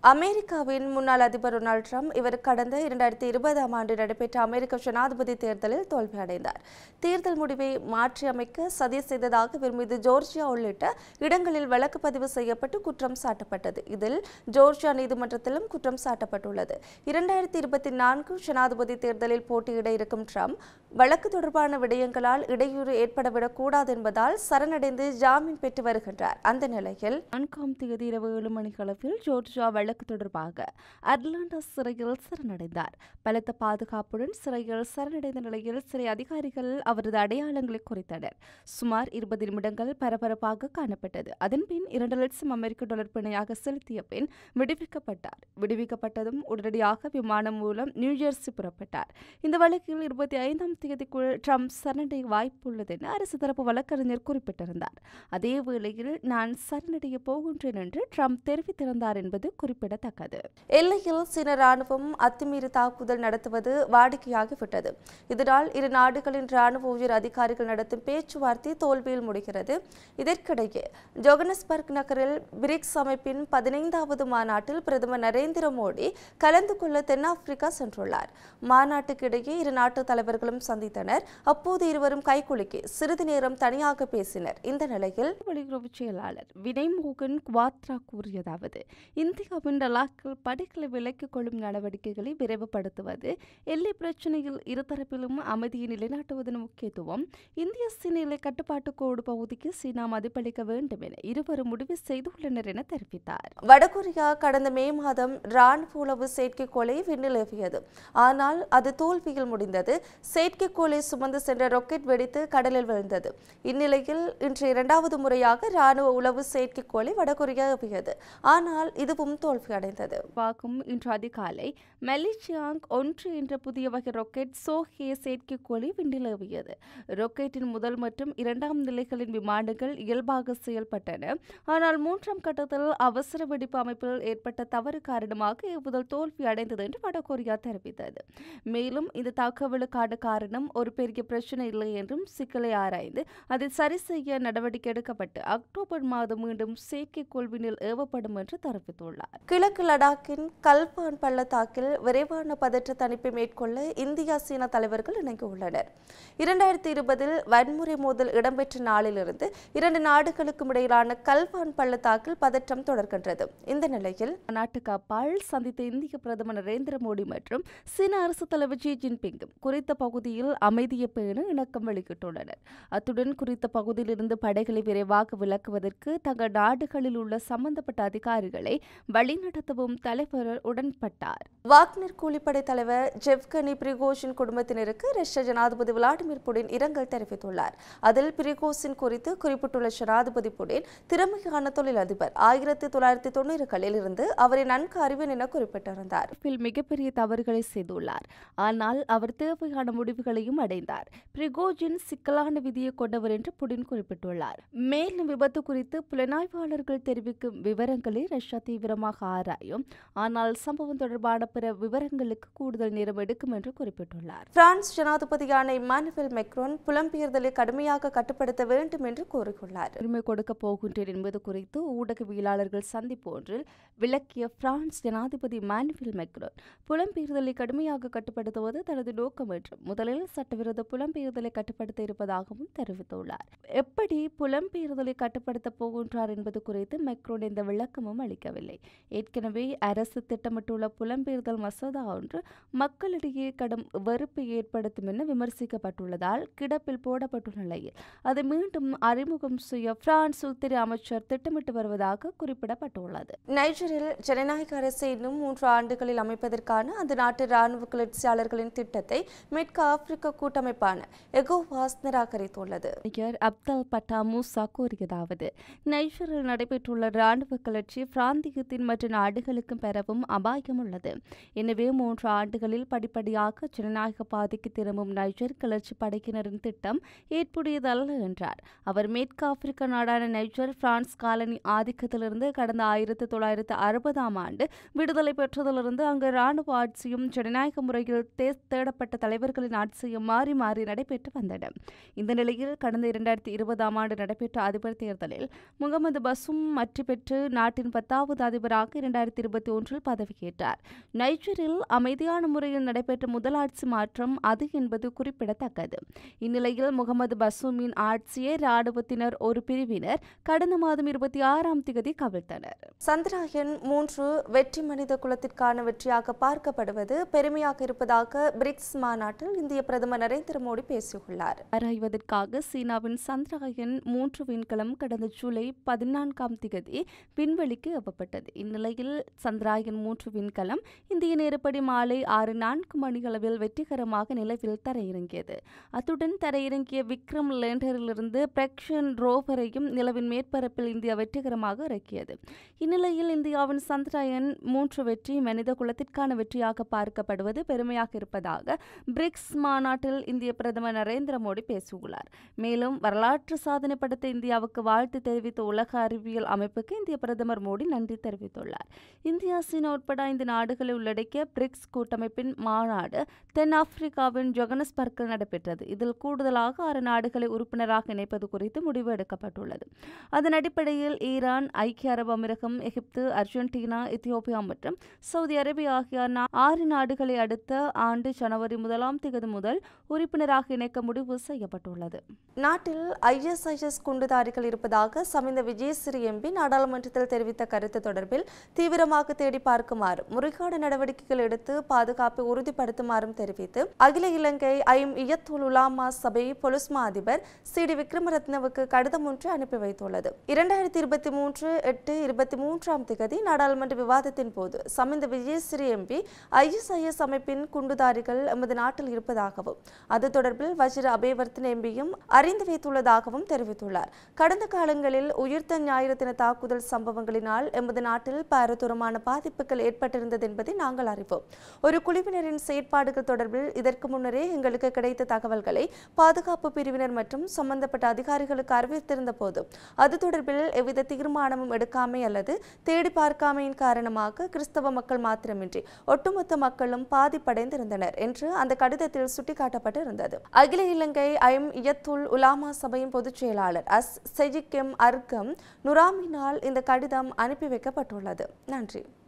அமெரிக்காவின் முன்னாள் அதிபர் டொனால்ட் ட்ரம்ப் இவர் கடந்த இரண்டாயிரத்தி இருபதாம் ஆண்டு நடைபெற்ற அமெரிக்க ஜனாதிபதி தேர்தலில் தோல்வியடைந்தார் தேர்தல் முடிவை மாற்றியமைக்க சதி செய்ததாக இவர் மீது ஜோர்ஜியா உள்ளிட்ட இடங்களில் வழக்கு பதிவு செய்யப்பட்டு குற்றம் சாட்டப்பட்டது இதில் ஜோர்ஜியா நீதிமன்றத்திலும் குற்றம் சாட்டப்பட்டுள்ளது இரண்டாயிரத்தி இருபத்தி நான்கு ஜனாதிபதி தேர்தலில் போட்டியிட இருக்கும் ட்ரம்ப் வழக்கு தொடர்பான விடயங்களால் இடையூறு ஏற்படவிடக் கூடாது என்பதால் சரணடைந்து ஜாமீன் பெற்று வருகின்றார் அந்த நிலையில் நான்காம் தேதி இரவு ஏழு மணிக்களவில் ஜோர்ஜியா வழக்கு தொடர்பாக அட்லாண்டா சிறையில் சரணடைந்தார் பலத்த பாதுகாப்புடன் சிறையில் சரணடைந்த நிலையில் சிறை அதிகாரிகள் அவரது அடையாளங்களை குறித்தனர் சுமார் இருபது நிமிடங்கள் பரபரப்பாக காணப்பட்டது அதன்பின் இரண்டு லட்சம் அமெரிக்க டாலர் பிணையாக செலுத்திய பின் விடுவிக்கப்பட்டார் விடுவிக்கப்பட்டதும் உடனடியாக விமானம் மூலம் நியூஜெர்சி புறப்பட்டார் இந்த வழக்கில் இருபத்தி ஐந்தாம் தேதிக்குள் ட்ரம்ப் சரணடைய வாய்ப்புள்ளது என அரசு தரப்பு வழக்கறிஞர் குறிப்பிட்டிருந்தார் அதே வேளையில் நான் சரணடைய போகின்றேன் என்று ட்ரம்ப் தெரிவித்திருந்தார் என்பது குறிப்பிடத்தக்கது எல்லையில் சீன ராணுவம் அத்துமீறி தாக்குதல் நடத்துவது வாடிக்கையாகிவிட்டது இதனால் இரு நாடுகளின் ராணுவ உயர் அதிகாரிகள் நடத்தும் பேச்சுவார்த்தை தோல்வியில் முடிகிறது இதற்கிடையே ஜோகனஸ்பர்க் நகரில் பிரிக்ஸ் அமைப்பின் பதினைந்தாவது மாநாட்டில் பிரதமர் நரேந்திர மோடி கலந்து கொள்ள தென்னாப்பிரிக்கா சென்றுள்ளார் மாநாட்டுக்கு இடையே இரு நாட்டு தலைவர்களும் சந்தித்தனர் அப்போது இருவரும் கைகுலுக்கி சிறிது நேரம் தனியாக பேசினர் இந்த நிலையில் வெளியுறவு செயலாளர் வினய் மோகன் குவாத்ரா கூறியதாவது இந்தியாவின் லடாக்கில் படைகளை விலக்கிக் கொள்ளும் நடவடிக்கைகளை விரைவுபடுத்துவது எல்லை பிரச்சினையில் இருதரப்பிலும் அமைதியை நிலைநாட்டுவதன் முக்கியத்துவம் இந்திய சீன எல்லை கட்டுப்பாட்டு கோடு பகுதிக்கு சீனா மதிப்பளிக்க வேண்டும் என இருவரும் முடிவு செய்துள்ளனர் என தெரிவித்தார் வடகொரியா கடந்த மே மாதம் ராணுவ உளவு செயற்கைக்கோளை விண்ணில் ஏவியது ஆனால் அது தோல்வியில் முடிந்தது செயற்கைக்கோளை சுமந்து சென்ற ராக்கெட் வெடித்து கடலில் விழுந்தது இந்நிலையில் இன்று இரண்டாவது முறையாக ராணுவ உளவு செயற்கைக்கோளை வடகொரியா ஏவியது ஆனால் இதுவும் தோல்வியடைந்தது வாக்கும் இன்று அதிகாலை மெலிச்சியாங் ஒன்று என்ற புதிய வகை ராக்கெட் சோஹே செயற்கைக்கோளை விண்ணில் ஏவியது ராக்கெட்டின் முதல் மற்றும் இரண்டாம் நிலைகளின் விமானங்கள் இயல்பாக செயல்பட்டன ஆனால் மூன்றாம் கட்டத்தில் அவசர வெடிப்பு அமைப்பில் ஏற்பட்ட தவறு காரணமாக ஏவுதல் தோல்வி அடைந்தது என்று வடகொரியா தெரிவித்தது மேலும் இந்த தகவலுக்கான காரணம் ஒரு பெரிய பிரச்சனை இல்லை என்றும் சிக்கலை ஆராய்ந்து அதை சரி செய்ய நடவடிக்கை எடுக்கப்பட்டு அக்டோபர் மாதம் மீண்டும் செயற்கைக்கோள் விண்ணில் ஏவப்படும் என்று தெரிவித்துள்ளார் கிழக்கு லடாக்கின் கல்பான் பள்ளத்தாக்கில் விரைவான பதற்ற தணிப்பை மேற்கொள்ள இந்தியா சீனா தலைவர்கள் இணங்கியுள்ளனர் இரண்டாயிரத்தி இருபதில் வன்முறை மோதல் இடம்பெற்ற நாளிலிருந்து இரண்டு நாடுகளுக்கும் இடையிலான கல்வான் பள்ளத்தாக்கில் பதற்றம் தொடர்கின்றது இந்த நிலையில் நாட்டுக்கு அப்பால் சந்தித்த இந்திய பிரதமர் நரேந்திர மோடி மற்றும் சீன அரசு தலைவர் ஜி ஜின்பிங்கும் குறித்த பகுதியில் அமைதியை பேண இணக்கம் வெளியிட்டுள்ளனர் அத்துடன் குறித்த பகுதியில் இருந்து படைகளை விரைவாக விலக்குவதற்கு தங்கள் நாடுகளில் உள்ள சம்பந்தப்பட்ட அதிகாரிகளை வழிநடத்தவும் தலைவர் உடன்பட்டார் வாக்னர் கூலிப்படை தலைவர் ஜெவ்கனி பிரிகோஷின் குடும்பத்தினருக்கு ரஷ்ய ஜனாதிபதி விளாடிமிர் புடின் இரங்கல் தெரிவித்துள்ளார் அதில் பிரிகோசின் குறித்து குறிப்பிட்டுள்ள ஜனாதிபதி புடின் திறமையான தொழிலதிபர் ஆயிரத்தி தொள்ளாயிரத்தி தொண்ணூறுகளில் இருந்து அவரை நன்கு அறிவேன் என குறிப்பிட்டிருந்தார் இதில் மிகப்பெரிய தவறுகளை செய்துள்ளார் ஆனால் அவர் தேவையான முடிவுகளையும் அடைந்தார் பிரிகோஜின் சிக்கலான விதியை கொண்டவர் என்று புடின் குறிப்பிட்டுள்ளார் மேலும் விபத்து குறித்து புலனாய்வாளர்கள் தெரிவிக்கும் விவரங்களை ரஷ்யா தீவிரமாக ஆராயும் ஆனால் சம்பவம் தொடர்பான பிற விவரங்களுக்கு கூடுதல் நேரம் எடுக்கும் என்று குறிப்பிட்டுள்ளார் பிரான்ஸ் ஜனாதிபதியான இமானுவேல் மெக்ரோன் புலம்பெயர்தலை கடுமையாக கட்டுப்படுத்த வேண்டும் என்று கூறியுள்ளார் உரிமை கொடுக்க போகின்றேன் என்பது குறித்து ஊடகவியலாளர்கள் சந்திப்பு ஒன்றில் விளக்கிய பிரான்ஸ் ஜனாதிபதி இமானுவேல் மெக்ரோன் புலம்பெயர்தலை கடுமையாக கட்டுப்படுத்துவது தனது நோக்கம் என்றும் முதலில் சட்டவிரோத புலம்பெயர்தலை கட்டுப்படுத்த இருப்பதாகவும் தெரிவித்துள்ளார் எப்படி புலம்பெயர்தலை கட்டுப்படுத்தப் போகின்றார் என்பது குறித்து மெக்ரோன் எந்த விளக்கமும் அளிக்கவில்லை ஏற்கனவே அரசு திட்டமிட்டுள்ள புலம்பெயர்தல் மசோதா ஒன்று மக்களிடையே கடும் வெறுப்பை ஏற்படுத்தும் என விமர்சிக்கப்பட்டுள்ளதால் கிடப்பில் போடப்பட்டுள்ள நிலையில் அதை மீண்டும் அறிமுகம் செய்ய பிரான்ஸ் உள்துறை அமைச்சர் திட்டமிட்டு வருவதாக குறிப்பிடப்பட்டுள்ளது நைஜரில் ஜனநாயக அரசை இன்னும் மூன்று ஆண்டுகளில் அமைப்பதற்கான அந்த நாட்டு ராணுவ கிளர்ச்சியாளர்களின் திட்டத்தை மேற்கு ஆப்பிரிக்க கூட்டமைப்பான எகோவாஸ் நிராகரித்துள்ளது அப்தல் பட்டா மூசா கூறியதாவது நைஜரில் நடைபெற்றுள்ள ராணுவ கிளர்ச்சி பிராந்தியத்தின் மற்ற நாடுகளுக்கும் பெறவும் அபாயம் உள்ளது எனவே மூன்று ஆண்டுகளில் படிப்படியாக ஜனநாயக பாதைக்கு திரும்பும் நைஜர் கிளர்ச்சி படையினரின் திட்டம் ஏற்புடையதல்ல என்றார் அவர் மேற்கு ஆப்பிரிக்க நாடான நைஜர் பிரான்ஸ் காலனி ஆதிக்கத்திலிருந்து கடந்த ஆயிரத்தி தொள்ளாயிரத்து அறுபதாம் ஆண்டு விடுதலை பெற்றதிலிருந்து அங்கு ராணுவ ஆட்சியும் ஜனநாயக முறையில் தே தேடப்பட்ட தலைவர்களின் ஆட்சியும் மாறி மாறி நடைபெற்று வந்தன இந்த நிலையில் கடந்த இரண்டாயிரத்தி இருபதாம் ஆண்டு நடைபெற்ற அதிபர் தேர்தலில் முகமது பசும் வெற்றி பெற்று நாட்டின் பத்தாவது அதிபராக இரண்டாயிரத்தி இருபத்தி ஒன்றில் பதவியேற்றார் நைஜரில் அமைதியான முறையில் நடைபெற்ற முதலாட்சி மாற்றம் அது என்பது குறிப்பிடத்தக்கது இந்நிலையில் முகமது பசூமின் ஆட்சியை ராணுவத்தினர் ஒரு பிரிவினர் கடந்த மாதம் இருபத்தி ஆறாம் திகதி கவிழ்த்தனர் சந்திராயன் மூன்று வெற்றி மனித குலத்திற்கான வெற்றியாக பார்க்கப்படுவது பெருமையாக இருப்பதாக பிரிக்ஸ் மாநாட்டில் இந்திய பிரதமர் நரேந்திர மோடி பேசியுள்ளார் ஆராய்வதற்காக சீனாவின் சந்திராயன் மூன்று விண்கலம் கடந்த ஜூலை பதினான்காம் திகதி விண்வெளிக்கு ஏவப்பட்டது இந்நிலையில் சந்திராயன் மூன்று விண்கலம் இந்திய நேரப்படி மாலை ஆறு நான்கு மணியளவில் வெற்றிகரமாக நிலவில் தரையிறங்கியது அத்துடன் தரையிறங்கிய விக்ரம் லேண்டரிலிருந்து பிரக்ஷன் ரோவரையும் நிலவின் மேற்பரப்பில் இந்தியா வெற்றிகரமாக இறக்கியது இந்நிலையில் இந்தியாவின் சந்திராயன் மூன்று வெற்றி மனித குலத்திற்கான வெற்றியாக பார்க்கப்படுவது பெருமையாக இருப்பதாக பிரிக்ஸ் மாநாட்டில் இந்திய பிரதமர் நரேந்திர மோடி பேசியுள்ளார் மேலும் வரலாற்று சாதனை படைத்த இந்தியாவுக்கு வாழ்த்து தெரிவித்த உலக அறிவியல் அமைப்புக்கு இந்திய பிரதமர் மோடி நன்றி தெரிவித்துள்ளார் இந்தியா சீனா உட்பட ஐந்து நாடுகளை உள்ளடக்கிய பிரிக்ஸ் கூட்டமைப்பின் மாநாடு தென்னாப்பிரிக்காவின் ஜொகனஸ்பர்க்கில் நடைபெற்றது இதில் கூடுதலாக ஆறு நாடுகளை உறுப்பினராக இணைப்பது குறித்து முடிவு எடுக்கப்பட்டுள்ளது அதன் அடிப்படையில் ஈரான் ஐக்கிய அரபு அமீரகம் எகிப்து அர்ஜென்டினா எத்தியோப்பியா மற்றும் சவுதி அரேபியா ஆகிய நா- ஆறு நாடுகளை அடுத்த ஆண்டு ஜனவரி முதலாம் தேதி முதல் உறுப்பினராக இணைக்க முடிவு செய்யப்பட்டுள்ளது நாட்டில் ஐஎஸ்ஐஎஸ் குண்டுதாரிகள் இருப்பதாக சமிந்த விஜயசிறி எம்பி நாடாளுமன்றத்தில் தெரிவித்த கருத்து தொடர்பில் தீவிரமாக தேடி பார்க்குமாறு முறைகேடு நடவடிக்கைகள் எடுத்து பாதுகாப்பை உறுதிப்படுத்துமாறும் தெரிவித்து அகில இலங்கை ஐம் இயத்துல் உலாமா சபை பொலிஸ்மா அதிபர் சி டி விக்ரமரத்னவுக்கு கடிதம் ஒன்று அனுப்பி வைத்துள்ளது இரண்டாயிரத்தி இருபத்தி மூன்று எட்டு இருபத்தி மூன்றாம் திகதி நாடாளுமன்ற விவாதத்தின் போது சமிந்த விஜயசிறி எம்பி ஐஎஸ்ஐஎஸ் அமைப்பின் குண்டுதாரிகள் எமது நாட்டில் இருப்பதாகவும் அது தொடர்பில் வஜிர அபேவர்த்தன எம்பியும் அறிந்து வைத்துள்ளதாகவும் தெரிவித்துள்ளார் கடந்த காலங்களில் உயிர்த்த ஞாயிறு தின தாக்குதல் சம்பவங்களினால் எமது நாட்டில் பாரதூரமான பாதிப்புகள் ஏற்பட்டிருந்தது என்பதை நாங்கள் அறிவோம் ஒரு குழுவினரின் செயற்பாடுகள் தொடர்பில் இதற்கு முன்னரே எங்களுக்கு கிடைத்த தகவல்களை பாதுகாப்பு பிரிவினர் மற்றும் சம்பந்தப்பட்ட அதிகாரிகளுக்கு அறிவித்திருந்த போது அது தொடர்பில் எவ்வித தீர்மானமும் எடுக்காமை அல்லது தேடி பார்க்காமையின் காரணமாக கிறிஸ்தவ மக்கள் மாத்திரமின்றி ஒட்டுமொத்த மக்களும் பாதிப்படைந்திருந்தனர் என்று அந்த கடிதத்தில் சுட்டிக்காட்டப்பட்டிருந்தது அகில இலங்கை ஐம் இயத்துல் உலாமா சபையின் பொதுச் செயலாளர் அஸ் செஜிக் எம் அர்கம் நுராமினால் இந்த கடிதம் அனுப்பி வைக்கப்பட்டுள்ளது நன்றி